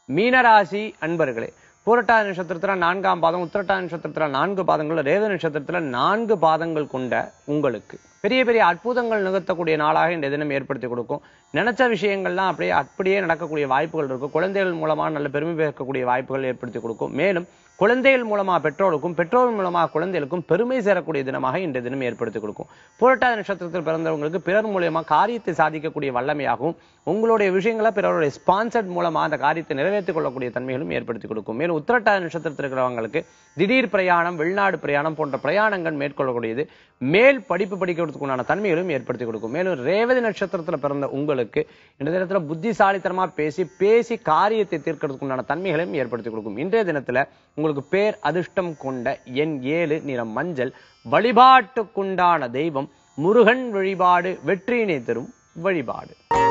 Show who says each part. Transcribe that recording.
Speaker 1: மீனராசி அன்பர்களே பூரட்டாதி நட்சத்திரத்துல நான்காம் பாதம் உத்திரட்டாதி நட்சத்திரத்துல நான்கு பாதங்கள் ரேவ நட்சத்திரத்துல நான்கு பாதங்கள் கொண்ட உங்களுக்கு பெரிய பெரிய அற்புதங்கள் நிகழ்த்தக்கூடிய நாளாக இந்த தினம் ஏற்படுத்தி கொடுக்கும் நினைச்ச விஷயங்கள்லாம் அப்படியே அப்படியே நடக்கக்கூடிய வாய்ப்புகள் இருக்கும் குழந்தைகள் மூலமா நல்ல பெருமை சேர்க்கக்கூடிய வாய்ப்புகள் ஏற்படுத்தி கொடுக்கும் மேலும் குழந்தைகள் மூலமா பெற்றோருக்கும் பெற்றோர் மூலமா குழந்தைகளுக்கும் பெருமை சேரக்கூடிய தினமாக இன்றைய தினம் ஏற்படுத்தி கொடுக்கும் புரட்டாதி நட்சத்திரத்தில் பிறந்தவங்களுக்கு பிறர் மூலியமா காரியத்தை சாதிக்கக்கூடிய வல்லமையாகவும் உங்களுடைய விஷயங்களை பிறருடைய ஸ்பான்சர்ட் மூலமா அந்த காரியத்தை நிறைவேற்றிக் கொள்ளக்கூடிய தன்மைகளும் ஏற்படுத்தி கொடுக்கும் மேலும் உத்திரட்டாதி நட்சத்திரத்தில் இருக்கிறவங்களுக்கு திடீர் பிரயாணம் வெளிநாடு பிரயாணம் போன்ற பிரயாணங்கள் மேற்கொள்ளக்கூடியது மேல் படிப்பு படிக்கிறதுக்கு உண்டான தன்மைகளும் ஏற்படுத்தி கொடுக்கும் மேலும் ரேவதி நட்சத்திரத்துல பிறந்த உங்களுக்கு இந்த தினத்துல புத்திசாலித்தனமா பேசி பேசி காரியத்தை தீர்க்கிறதுக்கு உண்டான தன்மைகளையும் ஏற்படுத்தி கொடுக்கும் இன்றைய தினத்துல உங்களுக்கு பேர் அதிர்ஷ்டம் கொண்ட எண் ஏழு நிறம் மஞ்சள் வழிபாட்டுக்குண்டான தெய்வம் முருகன் வழிபாடு வெற்றியினை தரும் வழிபாடு